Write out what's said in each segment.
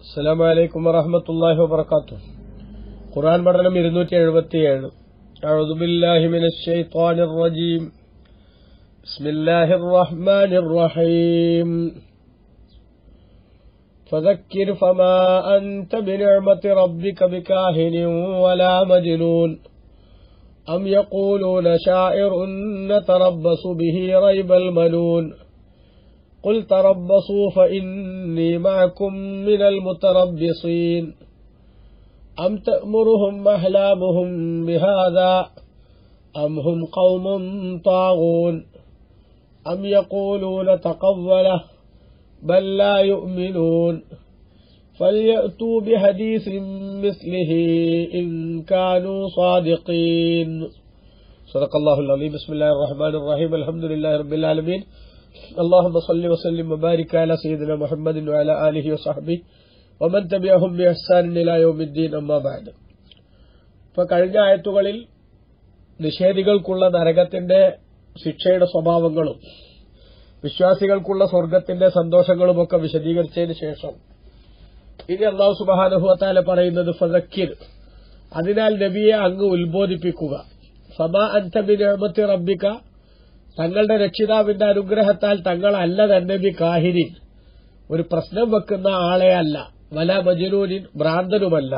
അസ്സലാമു അലൈക്കും വറഹ്മത്തുള്ളാഹി വബറകാതുഹു ഖുർആൻ പഠനം ഇരുന്നൂറ്റി എഴുപത്തിയേഴ് أعوذ بالله من الشيطان الرجيم بسم الله الرحمن الرحيم فذكر فما أنت بنعمة ربك بكاهن ولا مجنون أم يقولون شاعر نتربص به ريب المنون قل تربصوا فإني معكم من المتربصين أم تأمرهم أحلامهم بهذا أم هم قوم طاغون أم يقولون تقوله بل لا يؤمنون فليأتوا بحديث مثله إن كانوا صادقين صدق الله العظيم بسم الله الرحمن الرحيم الحمد لله رب العالمين اللهم صل وسلم وبارك على سيدنا محمد وعلى آله وصحبه ومن تبعهم بإحسان إلى يوم الدين أما بعد ഇപ്പൊ കഴിഞ്ഞ ആയത്തുകളിൽ നിഷേധികൾക്കുള്ള നരകത്തിന്റെ ശിക്ഷയുടെ സ്വഭാവങ്ങളും വിശ്വാസികൾക്കുള്ള സ്വർഗത്തിന്റെ സന്തോഷങ്ങളുമൊക്കെ വിശദീകരിച്ചതിന് ശേഷം ഇനി അള്ളാഹു സുബാനുഭവത്താല പറയുന്നത് ഫതക്കിർ അതിനാൽ നബിയെ അങ്ങ് ഉത്ബോധിപ്പിക്കുക സമാ അൻതബിനമത്തി റബ്ബിക്ക തങ്ങളുടെ രക്ഷിതാവിന്റെ അനുഗ്രഹത്താൽ തങ്ങളല്ല തന്നബി കാഹിരിൻ ഒരു പ്രശ്നം വെക്കുന്ന ആളെ അല്ല വല മജനൂനിൻ ഭ്രാന്തനുമല്ല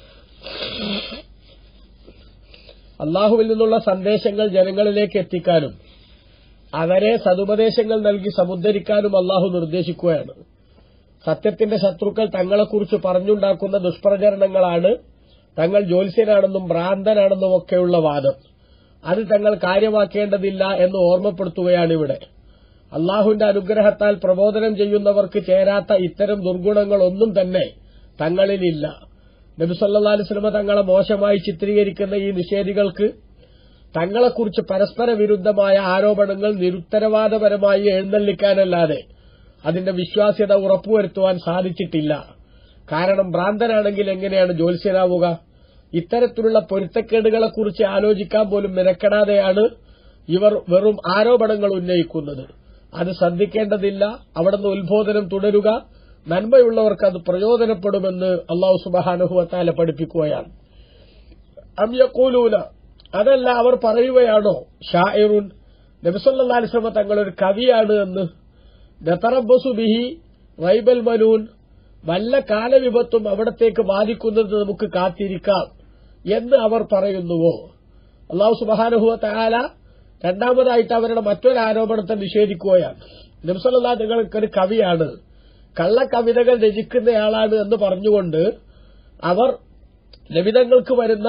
അള്ളാഹുവിൽ നിന്നുള്ള സന്ദേശങ്ങൾ ജനങ്ങളിലേക്ക് എത്തിക്കാനും അവരെ സതുപദേശങ്ങൾ നൽകി സമുദ്ധരിക്കാനും അള്ളാഹു നിർദ്ദേശിക്കുകയാണ് സത്യത്തിന്റെ ശത്രുക്കൾ തങ്ങളെക്കുറിച്ച് പറഞ്ഞുണ്ടാക്കുന്ന ദുഷ്പ്രചരണങ്ങളാണ് തങ്ങൾ ജ്യോത്സ്യനാണെന്നും ഭ്രാന്തനാണെന്നും ഒക്കെയുള്ള വാദം അത് തങ്ങൾ കാര്യമാക്കേണ്ടതില്ല എന്ന് ഓർമ്മപ്പെടുത്തുകയാണിവിടെ അള്ളാഹുവിന്റെ അനുഗ്രഹത്താൽ പ്രബോധനം ചെയ്യുന്നവർക്ക് ചേരാത്ത ഇത്തരം ദുർഗുണങ്ങളൊന്നും തന്നെ തങ്ങളിലില്ല നബിസല്ലാ അലുസ്ലമ തങ്ങളെ മോശമായി ചിത്രീകരിക്കുന്ന ഈ നിഷേധികൾക്ക് തങ്ങളെക്കുറിച്ച് പരസ്പര വിരുദ്ധമായ ആരോപണങ്ങൾ നിരുത്തരവാദപരമായി എഴുന്നള്ളിക്കാനല്ലാതെ അതിന്റെ വിശ്വാസ്യത ഉറപ്പുവരുത്തുവാൻ സാധിച്ചിട്ടില്ല കാരണം ഭ്രാന്തനാണെങ്കിൽ എങ്ങനെയാണ് ജ്യോത്സ്യനാവുക ഇത്തരത്തിലുള്ള പൊരുത്തക്കേടുകളെക്കുറിച്ച് ആലോചിക്കാൻ പോലും മെനക്കെടാതെയാണ് ഇവർ വെറും ആരോപണങ്ങൾ ഉന്നയിക്കുന്നത് അത് ശ്രദ്ധിക്കേണ്ടതില്ല അവിടുന്ന് ഉത്ബോധനം തുടരുക നന്മയുള്ളവർക്ക് അത് പ്രയോജനപ്പെടുമെന്ന് അള്ളാഹു സുബാനുഹുവത്താല പഠിപ്പിക്കുകയാണ് അമ്യക്കൂലൂല അതല്ല അവർ പറയുകയാണോ ഷായറുൻ നബിസല്ലാസ്ലമ തങ്ങളൊരു കവിയാണ് എന്ന് നത്തറബസു ബിഹി റൈബൽ മലൂൻ വല്ല കാലവിപത്തും അവിടത്തേക്ക് ബാധിക്കുന്നത് നമുക്ക് കാത്തിരിക്കാം എന്ന് അവർ പറയുന്നുവോ അള്ളാഹു സുബാനുഹുവ താല രണ്ടാമതായിട്ട് അവരുടെ മറ്റൊരു ആരോപണത്തെ നിഷേധിക്കുകയാണ് നബ്സല്ലാ നിങ്ങൾക്കൊരു കവിയാണ് കള്ളക്കവിതകൾ രചിക്കുന്നയാളാണ് എന്ന് പറഞ്ഞുകൊണ്ട് അവർ ലഭിതങ്ങൾക്ക് വരുന്ന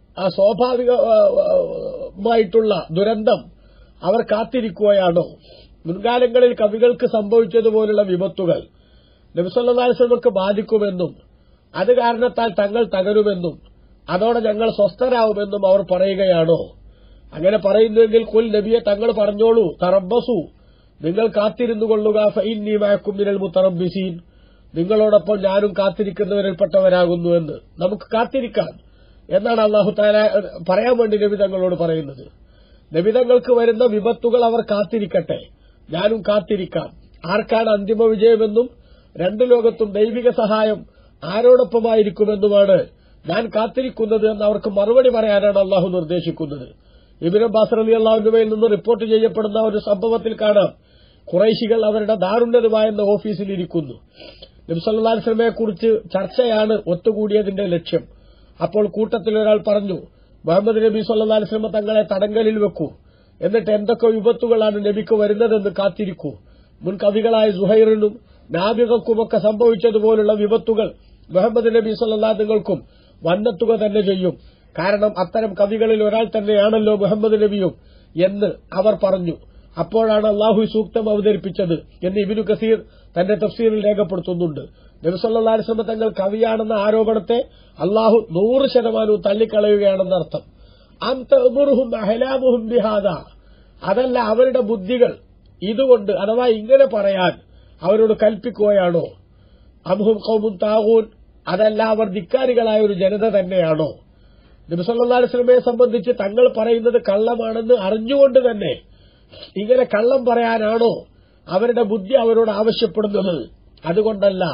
സ്വാഭാവികമായിട്ടുള്ള ദുരന്തം അവർ കാത്തിരിക്കുകയാണോ മുൻകാലങ്ങളിൽ കവികൾക്ക് സംഭവിച്ചതുപോലുള്ള വിപത്തുകൾ നബിസല്ലാസ്ലമക്ക് ബാധിക്കുമെന്നും അത് കാരണത്താൽ തങ്ങൾ തകരുമെന്നും അതോടെ ഞങ്ങൾ സ്വസ്ഥരാവുമെന്നും അവർ പറയുകയാണോ അങ്ങനെ പറയുന്നുവെങ്കിൽ കുൽ നബിയെ തങ്ങൾ പറഞ്ഞോളൂ തറബസു നിങ്ങൾ കാത്തിരുന്നു കൊള്ളുക ഫൈന്നീ മയക്കുമിനൽ മുത്തറബിസീൻ നിങ്ങളോടൊപ്പം ഞാനും കാത്തിരിക്കുന്നവരിൽപ്പെട്ടവരാകുന്നു എന്ന് നമുക്ക് കാത്തിരിക്കാം എന്നാണ് അള്ളാഹു താല പറയാൻ വേണ്ടി നബി തങ്ങളോട് പറയുന്നത് നബിതങ്ങൾക്ക് വരുന്ന വിപത്തുകൾ അവർ കാത്തിരിക്കട്ടെ ഞാനും കാത്തിരിക്കാം ആർക്കാണ് അന്തിമ വിജയമെന്നും രണ്ടു ലോകത്തും ദൈവിക സഹായം ആരോടൊപ്പമായിരിക്കുമെന്നുമാണ് ഞാൻ കാത്തിരിക്കുന്നത് എന്ന് അവർക്ക് മറുപടി പറയാനാണ് അള്ളാഹു നിർദ്ദേശിക്കുന്നത് ഇബിൻ അബ്ബാസ് അലി അള്ളാഹുവിന്റെ നിന്ന് റിപ്പോർട്ട് ചെയ്യപ്പെടുന്ന ഒരു സംഭവത്തിൽ കാണാം കുറൈശികൾ അവരുടെ ദാരുണ്യതുമായ ഓഫീസിലിരിക്കുന്നു നബ്സല്ലാസ്ലമയെ കുറിച്ച് ചർച്ചയാണ് ഒത്തുകൂടിയതിന്റെ ലക്ഷ്യം അപ്പോൾ കൂട്ടത്തിൽ ഒരാൾ പറഞ്ഞു മുഹമ്മദ് നബി സല്ലാ അലിസ്ലമ തങ്ങളെ തടങ്കലിൽ വെക്കൂ എന്നിട്ട് എന്തൊക്കെ വിപത്തുകളാണ് നബിക്ക് വരുന്നതെന്ന് കാത്തിരിക്കൂ മുൻ കവികളായ സുഹൈറിനും നാബികൾക്കുമൊക്കെ സംഭവിച്ചതുപോലുള്ള വിപത്തുകൾ മുഹമ്മദ് നബി സല്ലാ നിങ്ങൾക്കും വന്നെത്തുക തന്നെ ചെയ്യും കാരണം അത്തരം കവികളിൽ ഒരാൾ തന്നെയാണല്ലോ മുഹമ്മദ് നബിയും എന്ന് അവർ പറഞ്ഞു അപ്പോഴാണ് അള്ളാഹു സൂക്തം അവതരിപ്പിച്ചത് എന്ന് ഇബിനു കസീർ തന്റെ തഫ്സീറിൽ രേഖപ്പെടുത്തുന്നുണ്ട് നബിസല്ലാസ്ലമ തങ്ങൾ കവിയാണെന്ന ആരോപണത്തെ അള്ളാഹു നൂറ് ശതമാനവും തള്ളിക്കളയുകയാണെന്ന് അർത്ഥം അംതമുറുഹും അഹലാമുഹും ബിഹാദ അതല്ല അവരുടെ ബുദ്ധികൾ ഇതുകൊണ്ട് അഥവാ ഇങ്ങനെ പറയാൻ അവരോട് കൽപ്പിക്കുകയാണോ അംഹും കൗമും താവൂൻ അതല്ല അവർ ധിക്കാരികളായ ഒരു ജനത തന്നെയാണോ നബിസല്ലാസ്ലമയെ സംബന്ധിച്ച് തങ്ങൾ പറയുന്നത് കള്ളമാണെന്ന് അറിഞ്ഞുകൊണ്ട് തന്നെ ഇങ്ങനെ കള്ളം പറയാനാണോ അവരുടെ ബുദ്ധി അവരോട് ആവശ്യപ്പെടുന്നത് അതുകൊണ്ടല്ല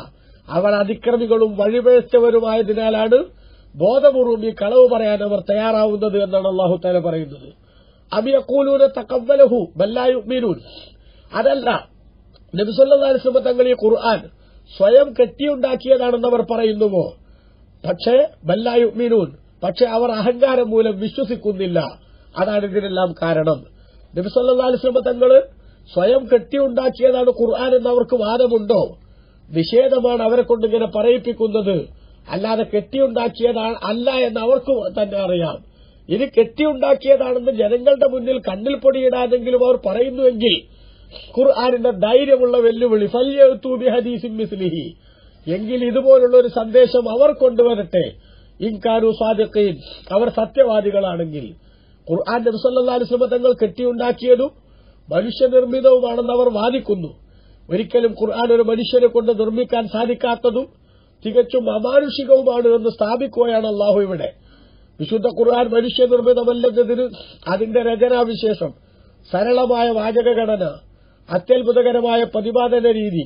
അവർ അതിക്രമികളും വഴിപഴച്ചവരുമായതിനാലാണ് ബോധപൂർവം ഈ കളവ് പറയാൻ അവർ തയ്യാറാവുന്നത് എന്നാണ് അള്ളാഹു താല പറയുന്നത് അബിയക്കൂലൂന തക്കവലഹു ബല്ലായുമീനൂൻ അതല്ല നബിസല്ലാസ്ലമ തങ്ങൾ ഈ ഖുർആൻ സ്വയം കെട്ടിയുണ്ടാക്കിയതാണെന്ന് അവർ പറയുന്നുവോ പക്ഷേ ബല്ലായുമീനൂൻ പക്ഷെ അവർ അഹങ്കാരം മൂലം വിശ്വസിക്കുന്നില്ല അതാണ് ഇതിനെല്ലാം കാരണം നബിസല്ലാസ്ലമ തങ്ങള് സ്വയം കെട്ടിയുണ്ടാക്കിയതാണ് ഖുർആൻ എന്ന് അവർക്ക് വാദമുണ്ടോ നിഷേധമാണ് അവരെ കൊണ്ട് ഇങ്ങനെ പറയിപ്പിക്കുന്നത് അല്ലാതെ കെട്ടിയുണ്ടാക്കിയതാണ് അല്ല എന്ന് അവർക്ക് തന്നെ അറിയാം ഇനി കെട്ടിയുണ്ടാക്കിയതാണെന്ന് ജനങ്ങളുടെ മുന്നിൽ കണ്ണിൽ പൊടിയിടാതെങ്കിലും അവർ പറയുന്നുവെങ്കിൽ ഖുർആാനിന്റെ ധൈര്യമുള്ള വെല്ലുവിളി ഫല്യൂബി ഹദീസിൻ മിസ്ലിഹി എങ്കിൽ ഇതുപോലുള്ള ഒരു സന്ദേശം അവർ കൊണ്ടുവരട്ടെ ഇൻകാരു സ്വാദിഖീൻ അവർ സത്യവാദികളാണെങ്കിൽ ഖുർആൻ നബ്സല്ലാസ്ലമ തങ്ങൾ കെട്ടിയുണ്ടാക്കിയതും മനുഷ്യനിർമ്മിതവുമാണെന്ന് അവർ വാദിക്കുന്നു ഒരിക്കലും ഖുർആൻ ഒരു മനുഷ്യനെ കൊണ്ട് നിർമ്മിക്കാൻ സാധിക്കാത്തതും തികച്ചും അമാനുഷികവുമാണ് എന്ന് സ്ഥാപിക്കുകയാണ് അള്ളാഹു ഇവിടെ വിശുദ്ധ ഖുർആൻ മനുഷ്യനിർമ്മിതമല്ലെന്നതിന് അതിന്റെ രചനാവിശേഷം സരളമായ വാചകഘടന അത്യത്ഭുതകരമായ പ്രതിപാദന രീതി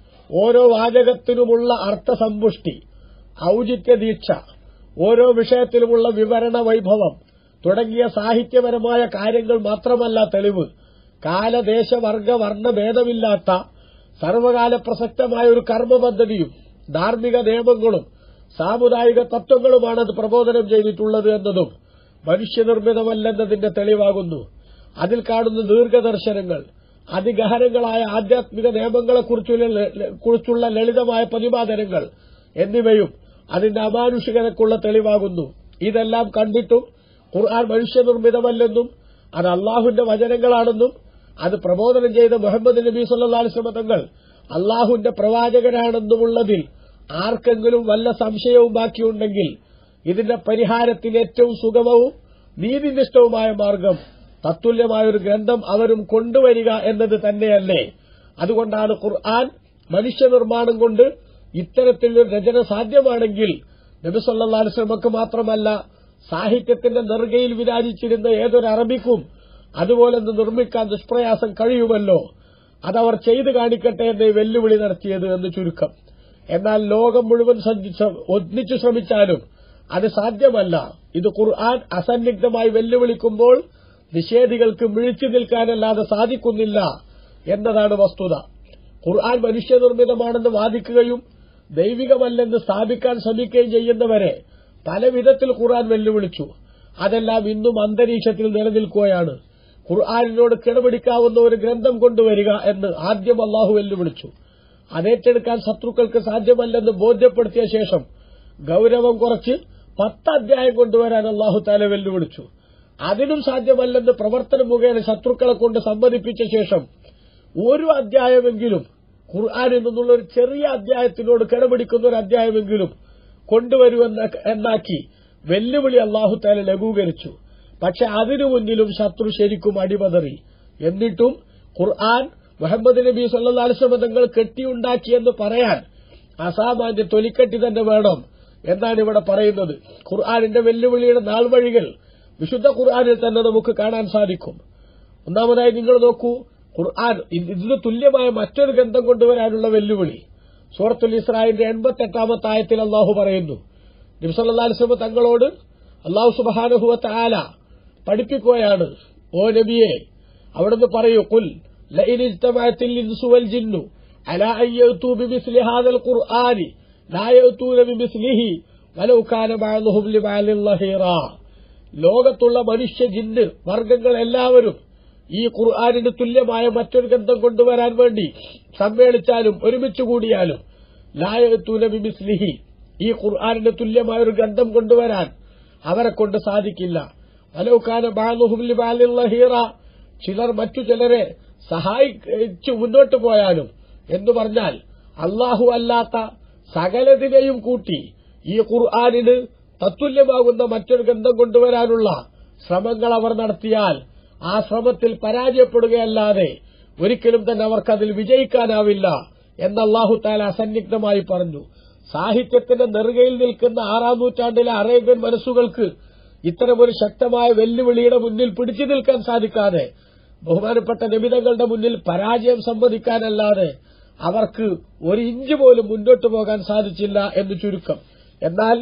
ഓരോ വാചകത്തിനുമുള്ള അർത്ഥസമ്പുഷ്ടി ഔചിത്യ ദീക്ഷ ഓരോ വിഷയത്തിലുമുള്ള വിവരണ വൈഭവം തുടങ്ങിയ സാഹിത്യപരമായ കാര്യങ്ങൾ മാത്രമല്ല തെളിവ് കാലദേശ വർഗ വർണ്ണ ഭേദമില്ലാത്ത സർവകാല പ്രസക്തമായ ഒരു കർമ്മ പദ്ധതിയും ധാർമ്മിക നിയമങ്ങളും സാമുദായിക തത്വങ്ങളുമാണ് അത് പ്രബോധനം ചെയ്തിട്ടുള്ളത് എന്നതും മനുഷ്യനിർമ്മിതമല്ലെന്നതിന്റെ തെളിവാകുന്നു അതിൽ കാണുന്ന ദീർഘദർശനങ്ങൾ അതിഗഹനങ്ങളായ ആധ്യാത്മിക നിയമങ്ങളെക്കുറിച്ചുള്ള ലളിതമായ പ്രതിപാദനങ്ങൾ എന്നിവയും അതിന്റെ അമാനുഷികതക്കുള്ള തെളിവാകുന്നു ഇതെല്ലാം കണ്ടിട്ടും ഖുർആൻ മനുഷ്യനിർമ്മിതമല്ലെന്നും അത് അള്ളാഹുവിന്റെ വചനങ്ങളാണെന്നും അത് പ്രബോധനം ചെയ്ത മുഹമ്മദ് നബി സല്ലാസ്ലമ തങ്ങൾ അള്ളാഹുവിന്റെ പ്രവാചകരാണെന്നുമുള്ളതിൽ ആർക്കെങ്കിലും വല്ല സംശയവും ബാക്കിയുണ്ടെങ്കിൽ ഇതിന്റെ പരിഹാരത്തിന് ഏറ്റവും സുഗമവും നീതിനിഷ്ഠവുമായ മാർഗം തത്തുല്യമായ ഒരു ഗ്രന്ഥം അവരും കൊണ്ടുവരിക എന്നത് തന്നെയല്ലേ അതുകൊണ്ടാണ് ഖുർആൻ മനുഷ്യനിർമ്മാണം കൊണ്ട് ഇത്തരത്തിലൊരു രചന സാധ്യമാണെങ്കിൽ നബിസല്ലാസ്ലമക്ക് മാത്രമല്ല സാഹിത്യത്തിന്റെ നെറുകയിൽ വിരാജിച്ചിരുന്ന ഏതൊരു അറബിക്കും അതുപോലെ നിർമ്മിക്കാൻ ദുഷ്പ്രയാസം കഴിയുമല്ലോ അതവർ ചെയ്തു കാണിക്കട്ടെ എന്ന് വെല്ലുവിളി നടത്തിയത് എന്ന് ചുരുക്കം എന്നാൽ ലോകം മുഴുവൻ ഒന്നിച്ചു ശ്രമിച്ചാലും അത് സാധ്യമല്ല ഇത് ഖുർആൻ അസന്നിഗ്ധമായി വെല്ലുവിളിക്കുമ്പോൾ നിഷേധികൾക്ക് മിഴിച്ചു നിൽക്കാനല്ലാതെ സാധിക്കുന്നില്ല എന്നതാണ് വസ്തുത ഖുർആൻ മനുഷ്യനിർമ്മിതമാണെന്ന് വാദിക്കുകയും ദൈവികമല്ലെന്ന് സ്ഥാപിക്കാൻ ശ്രമിക്കുകയും ചെയ്യുന്നവരെ പല വിധത്തിൽ ഖുർആൻ വെല്ലുവിളിച്ചു അതെല്ലാം ഇന്നും അന്തരീക്ഷത്തിൽ നിലനിൽക്കുകയാണ് ഖുർആാനിനോട് കിടപിടിക്കാവുന്ന ഒരു ഗ്രന്ഥം കൊണ്ടുവരിക എന്ന് ആദ്യം അള്ളാഹു വെല്ലുവിളിച്ചു അതേറ്റെടുക്കാൻ ശത്രുക്കൾക്ക് സാധ്യമല്ലെന്ന് ബോധ്യപ്പെടുത്തിയ ശേഷം ഗൌരവം കുറച്ച് പത്ത് അധ്യായം കൊണ്ടുവരാൻ അള്ളാഹു താല വെല്ലുവിളിച്ചു അതിനും സാധ്യമല്ലെന്ന് പ്രവർത്തനം മുഖേന ശത്രുക്കളെ കൊണ്ട് സമ്മതിപ്പിച്ച ശേഷം ഒരു അധ്യായമെങ്കിലും ഖുർആാനിൽ നിന്നുള്ള ഒരു ചെറിയ അധ്യായത്തിനോട് കിടപിടിക്കുന്ന ഒരു അധ്യായമെങ്കിലും കൊണ്ടുവരൂ എന്നാക്കി വെല്ലുവിളി അള്ളാഹു താല ലഘൂകരിച്ചു പക്ഷെ അതിനു മുന്നിലും ശത്രു ശരിക്കും അടിപതറി എന്നിട്ടും ഖുർആൻ മുഹമ്മദ് നബി സല്ലാസ്ലമ തങ്ങൾ കെട്ടിയുണ്ടാക്കിയെന്ന് പറയാൻ അസാമാന്യ തൊലിക്കെട്ടി തന്നെ വേണം എന്നാണ് ഇവിടെ പറയുന്നത് ഖുർആാനിന്റെ വെല്ലുവിളിയുടെ നാൾവഴികൾ വിശുദ്ധ ഖുർആാനിൽ തന്നെ നമുക്ക് കാണാൻ സാധിക്കും ഒന്നാമതായി നിങ്ങൾ നോക്കൂ ഖുർആൻ ഇതിന് തുല്യമായ മറ്റൊരു ഗ്രന്ഥം കൊണ്ടുവരാനുള്ള വെല്ലുവിളി സൂറത്തുൽ ഇസ്രായേലിന്റെ എൺപത്തെട്ടാമത്തെ ആയത്തിൽ അള്ളാഹു പറയുന്നു നിംസല്ലാസ്ലമ തങ്ങളോട് അള്ളാഹു സുബാനുഹുവത്ത് ആല പഠിപ്പിക്കുകയാണ് ഓ നബിയെ അവിടുന്ന് പറയൂ കുൽ لئن اجتمعت الإنس والجن على أن يأتوا بمثل هذا القرآن لا يأتون بمثله ولو كان بعضهم لبعض ظهيرا ലോകത്തുള്ള മനുഷ്യ ജിന്ന് വർഗങ്ങൾ എല്ലാവരും ഈ ഖുർആാനിന് തുല്യമായ മറ്റൊരു ഗ്രന്ഥം കൊണ്ടുവരാൻ വേണ്ടി സമ്മേളിച്ചാലും ഒരുമിച്ച് കൂടിയാലും ലായത്തൂന ബിമിസ്ലിഹി ഈ ഖുർആാനിന് തുല്യമായ ഒരു ഗ്രന്ഥം കൊണ്ടുവരാൻ അവരെ കൊണ്ട് സാധിക്കില്ല വലൗക്കാന ബാലുഹുബിലി ബാലുള്ള ഹീറ ചിലർ മറ്റു ചിലരെ സഹായിച്ചു മുന്നോട്ട് പോയാലും എന്ന് പറഞ്ഞാൽ അള്ളാഹു അല്ലാത്ത സകലതിനെയും കൂട്ടി ഈ ഖുർആാനിന് തത്തുല്യമാകുന്ന മറ്റൊരു ഗ്രന്ഥം കൊണ്ടുവരാനുള്ള ശ്രമങ്ങൾ അവർ നടത്തിയാൽ ആ ശ്രമത്തിൽ പരാജയപ്പെടുകയല്ലാതെ ഒരിക്കലും തന്നെ അവർക്കതിൽ വിജയിക്കാനാവില്ല എന്ന് അള്ളാഹു താല അസന്നിഗ്ധമായി പറഞ്ഞു സാഹിത്യത്തിന്റെ നെറുകയിൽ നിൽക്കുന്ന ആറാം നൂറ്റാണ്ടിലെ അറേബ്യൻ മനസ്സുകൾക്ക് ഇത്തരമൊരു ശക്തമായ വെല്ലുവിളിയുടെ മുന്നിൽ പിടിച്ചു നിൽക്കാൻ സാധിക്കാതെ ബഹുമാനപ്പെട്ട നിമിതങ്ങളുടെ മുന്നിൽ പരാജയം സമ്മതിക്കാനല്ലാതെ അവർക്ക് ഒരു ഇഞ്ച് പോലും മുന്നോട്ട് പോകാൻ സാധിച്ചില്ല എന്ന് ചുരുക്കം എന്നാൽ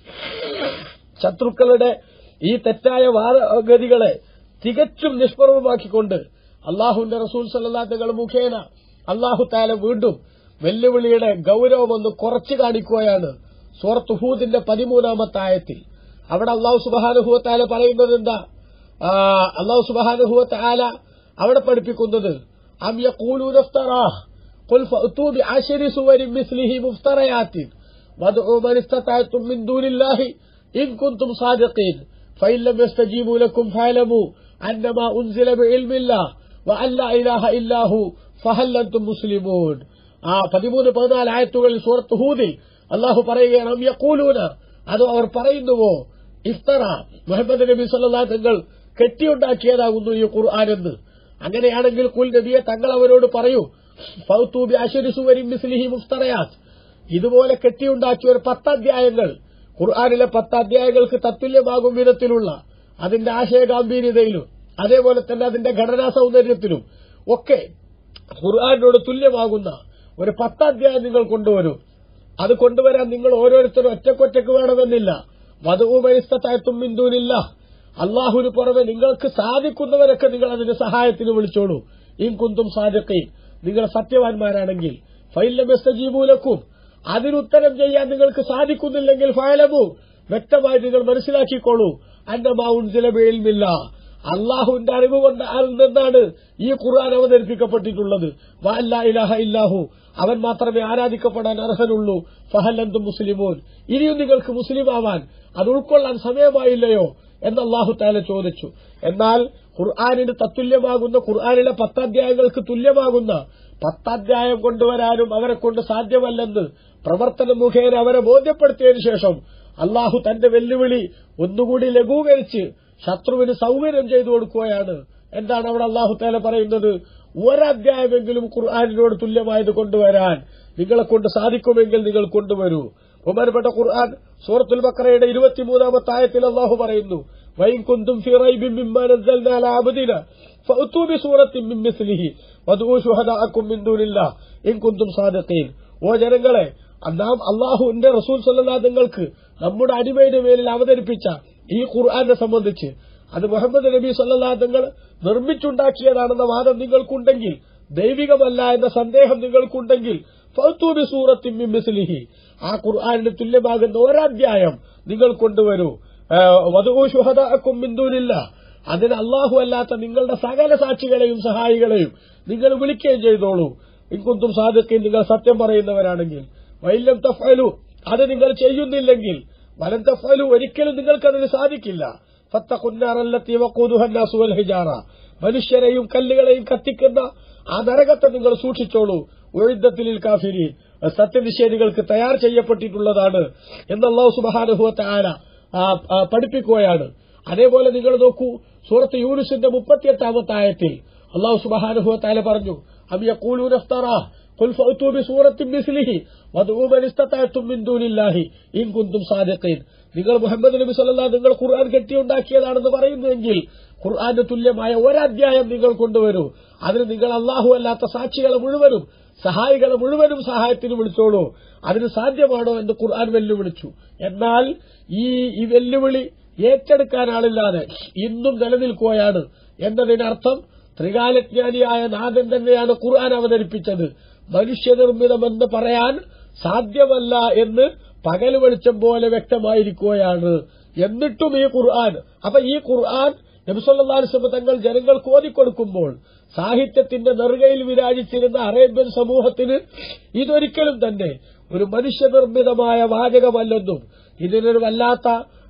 ശത്രുക്കളുടെ ഈ തെറ്റായ വാദഗതികളെ തികച്ചും നിഷ്പ്രഭമാക്കിക്കൊണ്ട് അള്ളാഹുന്റെ റസൂൽ സല്ലാത്തകൾ മുഖേന അള്ളാഹു താല വീണ്ടും വെല്ലുവിളിയുടെ ഗൌരവമൊന്ന് കുറച്ചു കാണിക്കുകയാണ് സൂറത്ത് ഹൂദിന്റെ പതിമൂന്നാമത്തെ ആയത്തിൽ അവിടെ അള്ളാഹു സുബാനുഹുവത്താല പറയുന്നത് എന്താ അള്ളാഹു സുബാനുഹുവത്താല അവിടെ പഠിപ്പിക്കുന്നത് അം യഖൂലൂന ഇഫ്തറാഹ് قل فأتوا بعشر سور مثله مفتريات وادعوا من استطعتم من دون الله إن كنتم صادقين فإن لم يستجيبوا لكم فاعلموا أنما أنزل بعلم الله وأن لا إله إلا هو فهل أنتم مسلمون ആ പതിമൂന്ന് പതിനാല് ആയത്തുകളിൽ സൂറത്ത് ഹൂദിൽ അള്ളാഹു പറയുകയാണ് അം യഖൂലൂന അത് അവർ പറയുന്നുവോ ഇഫ്തറ മുഹമ്മദ് നബി സല്ലാ തങ്ങൾ കെട്ടിയുണ്ടാക്കിയതാകുന്നു ഈ ഖുർആൻ എന്ന് അങ്ങനെയാണെങ്കിൽ കുൽ നബിയെ തങ്ങൾ അവരോട് പറയൂ ഫൗത്തൂബി അഷരിസുവരി മിസ്ലിഹി മുഫ്തറയാത്ത് ഇതുപോലെ കെട്ടിയുണ്ടാക്കിയ ഒരു പത്തധ്യായങ്ങൾ ഖുർആാനിലെ പത്ത് അധ്യായങ്ങൾക്ക് തത്തുല്യമാകും വിധത്തിലുള്ള അതിന്റെ ആശയഗാംഭീര്യതയിലും അതേപോലെ തന്നെ അതിന്റെ ഘടനാ സൗന്ദര്യത്തിലും ഒക്കെ ഖുർആാനിനോട് തുല്യമാകുന്ന ഒരു പത്തധ്യായം നിങ്ങൾ കൊണ്ടുവരൂ അത് കൊണ്ടുവരാൻ നിങ്ങൾ ഓരോരുത്തരും ഒറ്റക്കൊറ്റക്ക് വേണമെന്നില്ല വധുവുമരിസ്ഥായത്തും ബിന്ദുവിനില്ല അള്ളാഹുവിന് പുറമെ നിങ്ങൾക്ക് സാധിക്കുന്നവരൊക്കെ നിങ്ങൾ അതിന് സഹായത്തിന് വിളിച്ചോളൂ ഇൻ കുന്തും സാധിക്കയും നിങ്ങൾ സത്യവാൻമാരാണെങ്കിൽ ഫൈലമെസ്തജീബൂലക്കും അതിനുത്തരം ചെയ്യാൻ നിങ്ങൾക്ക് സാധിക്കുന്നില്ലെങ്കിൽ ഫയലമു വ്യക്തമായി നിങ്ങൾ മനസ്സിലാക്കിക്കോളൂ അന്നമാവുൻ ചില വേൽമില്ല അള്ളാഹുവിന്റെ അറിവ് കൊണ്ട് നിന്നാണ് ഈ ഖുർആൻ അവതരിപ്പിക്കപ്പെട്ടിട്ടുള്ളത് വാല്ല ഇലാഹ ഇല്ലാഹു അവൻ മാത്രമേ ആരാധിക്കപ്പെടാൻ അർഹനുള്ളൂ ഫഹലന്തും മുസ്ലിമോൻ ഇനിയും നിങ്ങൾക്ക് മുസ്ലിം ആവാൻ അത് ഉൾക്കൊള്ളാൻ സമയമായില്ലയോ എന്ന് അള്ളാഹു താല ചോദിച്ചു എന്നാൽ ഖുർആാനിന് തത്തുല്യമാകുന്ന ഖുർആാനിലെ പത്താധ്യായങ്ങൾക്ക് തുല്യമാകുന്ന പത്താധ്യായം കൊണ്ടുവരാനും അവരെ കൊണ്ട് സാധ്യമല്ലെന്ന് പ്രവർത്തന മുഖേന അവരെ ബോധ്യപ്പെടുത്തിയതിനു ശേഷം അള്ളാഹു തന്റെ വെല്ലുവിളി ഒന്നുകൂടി ലഘൂകരിച്ച് ശത്രുവിന് സൗകര്യം ചെയ്തു കൊടുക്കുകയാണ് എന്താണ് അവിടെ അള്ളാഹു താല പറയുന്നത് ഒരധ്യായമെങ്കിലും ഖുർആാനിനോട് തുല്യമായത് കൊണ്ടുവരാൻ നിങ്ങളെ കൊണ്ട് സാധിക്കുമെങ്കിൽ നിങ്ങൾ കൊണ്ടുവരൂ ബഹുമാനപ്പെട്ട ഖുർആൻ സൂറത്തുൽ ബക്കറയുടെ ഇരുപത്തിമൂന്നാമത്തെ ആയത്തിൽ അള്ളാഹു പറയുന്നു വൈൻ കുന്തും ഓ ജനങ്ങളെ നാം അള്ളാഹുവിന്റെ റസൂൽ സല്ലാ നിങ്ങൾക്ക് നമ്മുടെ അടിമയുടെ മേലിൽ അവതരിപ്പിച്ച ഈ ഖുർആാനെ സംബന്ധിച്ച് അത് മുഹമ്മദ് നബി സല്ലാ തങ്ങൾ നിർമ്മിച്ചുണ്ടാക്കിയതാണെന്ന വാദം നിങ്ങൾക്കുണ്ടെങ്കിൽ ദൈവികമല്ല എന്ന സന്ദേഹം നിങ്ങൾക്കുണ്ടെങ്കിൽ ഫൗത്തൂബി സൂറത്തിൻ മിസ്ലിഹി ആ ഖുർആാനിന് തുല്യമാകുന്ന ഒരധ്യായം നിങ്ങൾ കൊണ്ടുവരൂ വധുഷുഹദാക്കും ബിന്ദൂരില്ല അതിന് അള്ളാഹു അല്ലാത്ത നിങ്ങളുടെ സകല സാക്ഷികളെയും സഹായികളെയും നിങ്ങൾ വിളിക്കുകയും ചെയ്തോളൂ ഇൻകുന്തും സാധിക്കുകയും നിങ്ങൾ സത്യം പറയുന്നവരാണെങ്കിൽ വൈലം തഫലു അത് നിങ്ങൾ ചെയ്യുന്നില്ലെങ്കിൽ വലം തഫലു ഒരിക്കലും നിങ്ങൾക്കതിന് സാധിക്കില്ല ഫത്തഖുന്നാറല്ലത്തി വഖൂദുഹന്നാസുവൽ ഹിജാറ മനുഷ്യരെയും കല്ലുകളെയും കത്തിക്കുന്ന ആ നരകത്തെ നിങ്ങൾ സൂക്ഷിച്ചോളൂ ഒഴുദ്ധത്തിൽ കാഫിരി സത്യനിഷേധികൾക്ക് തയ്യാർ ചെയ്യപ്പെട്ടിട്ടുള്ളതാണ് എന്ന് അള്ളാഹു സുബാനുഹുവത്തെ ആര പഠിപ്പിക്കുകയാണ് അതേപോലെ നിങ്ങൾ നോക്കൂ സൂറത്ത് യൂനുസിന്റെ മുപ്പത്തിയെട്ടാമത്തെ ആയത്തിൽ അള്ളാഹു സുബാനുഹുവത്തായ പറഞ്ഞു അം യഖൂലൂന ഇഫ്തറാ ഖുൽ ഫഅ്തു ബിസൂറത്തിൻ മിസ്ലിഹി വദ്ഉ മൻ ഇസ്തതഅതും മിൻ ദൂനില്ലാഹി ഇൻ കുൻതും സാദിഖീൻ നിങ്ങൾ മുഹമ്മദ് നബി സല്ലല്ലാഹു നിങ്ങൾ ഖുർആൻ കെട്ടിയുണ്ടാക്കിയതാണെന്ന് പറയുന്നുവെങ്കിൽ ഖുർആന്റെ തുല്യമായ ഒരധ്യായം നിങ്ങൾ കൊണ്ടുവരൂ അതിന് നിങ്ങൾ അള്ളാഹു അല്ലാത്ത സാക്ഷികളെ മുഴുവനും സഹായികളെ മുഴുവനും സഹായത്തിന് വിളിച്ചോളൂ അതിന് സാധ്യമാണോ എന്ന് ഖുർആൻ വെല്ലുവിളിച്ചു എന്നാൽ ഈ ഈ വെല്ലുവിളി ഏറ്റെടുക്കാൻ ആളില്ലാതെ ഇന്നും നിലനിൽക്കുകയാണ് എന്നതിനർത്ഥം ത്രികാലജ്ഞാനിയായ നാഥൻ തന്നെയാണ് ഖുർആൻ അവതരിപ്പിച്ചത് മനുഷ്യനിർമ്മിതമെന്ന് പറയാൻ സാധ്യമല്ല എന്ന് പകൽ വെളിച്ചം പോലെ വ്യക്തമായിരിക്കുകയാണ് എന്നിട്ടും ഈ ഖുർആൻ അപ്പൊ ഈ ഖുർആൻ നബിസ്വല്ലാസ്ലമ തങ്ങൾ ജനങ്ങൾക്ക് ഓതിക്കൊടുക്കുമ്പോൾ സാഹിത്യത്തിന്റെ നെറുകയിൽ വിരാജിച്ചിരുന്ന അറേബ്യൻ സമൂഹത്തിന് ഇതൊരിക്കലും തന്നെ ഒരു മനുഷ്യനിർമ്മിതമായ വാചകമല്ലെന്നും ഇതിനൊരു വല്ലാത്ത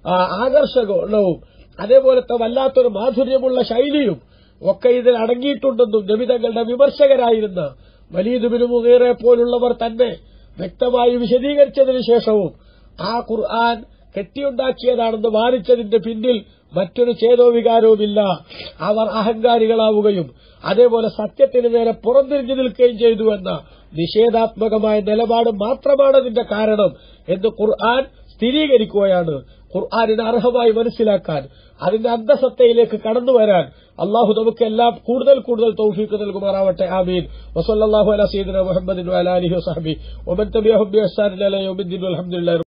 ആകർഷകവും അതേപോലത്തെ വല്ലാത്തൊരു മാധുര്യമുള്ള ശൈലിയും ഒക്കെ ഇതിൽ അടങ്ങിയിട്ടുണ്ടെന്നും നബിതങ്ങളുടെ വിമർശകരായിരുന്ന വലീദുബിന് മുഖേറെ പോലുള്ളവർ തന്നെ വ്യക്തമായി വിശദീകരിച്ചതിനു ശേഷവും ആ ഖുർആൻ കെട്ടിയുണ്ടാക്കിയതാണെന്ന് വാദിച്ചതിന്റെ പിന്നിൽ മറ്റൊരു ചേതോവികാരവുമില്ല അവർ അഹങ്കാരികളാവുകയും അതേപോലെ സത്യത്തിന് നേരെ പുറംതിരിഞ്ഞു നിൽക്കുകയും ചെയ്തു എന്ന നിഷേധാത്മകമായ നിലപാട് മാത്രമാണ് അതിന്റെ കാരണം എന്ന് ഖുർആൻ സ്ഥിരീകരിക്കുകയാണ് ഖുർആാനിനെ അർഹമായി മനസ്സിലാക്കാൻ അതിന്റെ അന്തസത്തയിലേക്ക് കടന്നു വരാൻ അള്ളാഹു നമുക്കെല്ലാം കൂടുതൽ കൂടുതൽ തൗഫീക്ക് നൽകുമാറാവട്ടെ ആമീൻ വസല്ലാഹു അല സീദന മുഹമ്മദിൻ അലാലിഹി വസഹബി ഒമൻ തബിയഹുബി അസാൻ അലൈ ഒമിദ്ദീൻ അലഹമുല്ലാ